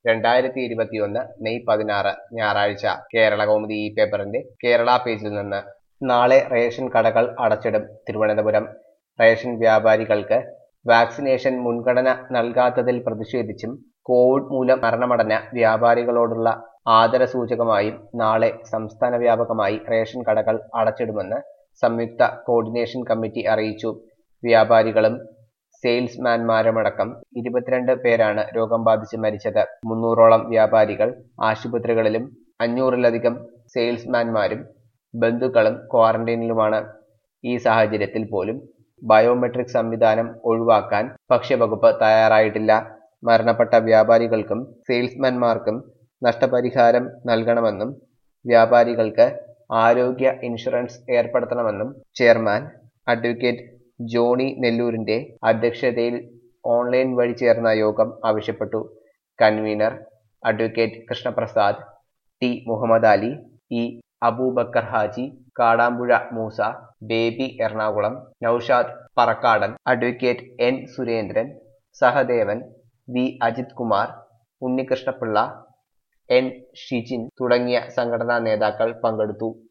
രണ്ടായിരത്തി ഇരുപത്തിയൊന്ന് മെയ് പതിനാറ് ഞായറാഴ്ച കേരള കൗമുദി ഈ പേപ്പറിന്റെ കേരള പേജിൽ നിന്ന് നാളെ റേഷൻ കടകൾ അടച്ചിടും തിരുവനന്തപുരം റേഷൻ വ്യാപാരികൾക്ക് വാക്സിനേഷൻ മുൻഗണന നൽകാത്തതിൽ പ്രതിഷേധിച്ചും കോവിഡ് മൂലം മരണമടഞ്ഞ വ്യാപാരികളോടുള്ള ആദരസൂചകമായും നാളെ സംസ്ഥാന വ്യാപകമായി റേഷൻ കടകൾ അടച്ചിടുമെന്ന് സംയുക്ത കോർഡിനേഷൻ കമ്മിറ്റി അറിയിച്ചു വ്യാപാരികളും സെയിൽസ്മാൻമാരുമടക്കം ഇരുപത്തിരണ്ട് പേരാണ് രോഗം ബാധിച്ച് മരിച്ചത് മുന്നൂറോളം വ്യാപാരികൾ ആശുപത്രികളിലും അഞ്ഞൂറിലധികം സെയിൽസ്മാൻമാരും ബന്ധുക്കളും ക്വാറന്റൈനിലുമാണ് ഈ സാഹചര്യത്തിൽ പോലും ബയോമെട്രിക് സംവിധാനം ഒഴിവാക്കാൻ ഭക്ഷ്യവകുപ്പ് തയ്യാറായിട്ടില്ല മരണപ്പെട്ട വ്യാപാരികൾക്കും സെയിൽസ്മാൻമാർക്കും നഷ്ടപരിഹാരം നൽകണമെന്നും വ്യാപാരികൾക്ക് ആരോഗ്യ ഇൻഷുറൻസ് ഏർപ്പെടുത്തണമെന്നും ചെയർമാൻ അഡ്വക്കേറ്റ് ജോണി നെല്ലൂരിന്റെ അധ്യക്ഷതയിൽ ഓൺലൈൻ വഴി ചേർന്ന യോഗം ആവശ്യപ്പെട്ടു convener advocate Krishnaprasad T Muhammad Ali E Abubakar Haji Kadampuzha Moosa Baby Ernakulam Naushad Parakkadan advocate N Surendran Sahadevan V Ajith Kumar Unnikrishnapillai N Shijin തുടങ്ങിയ സംഘടനാ നേതാക്കൾ പങ്കെടുത്തു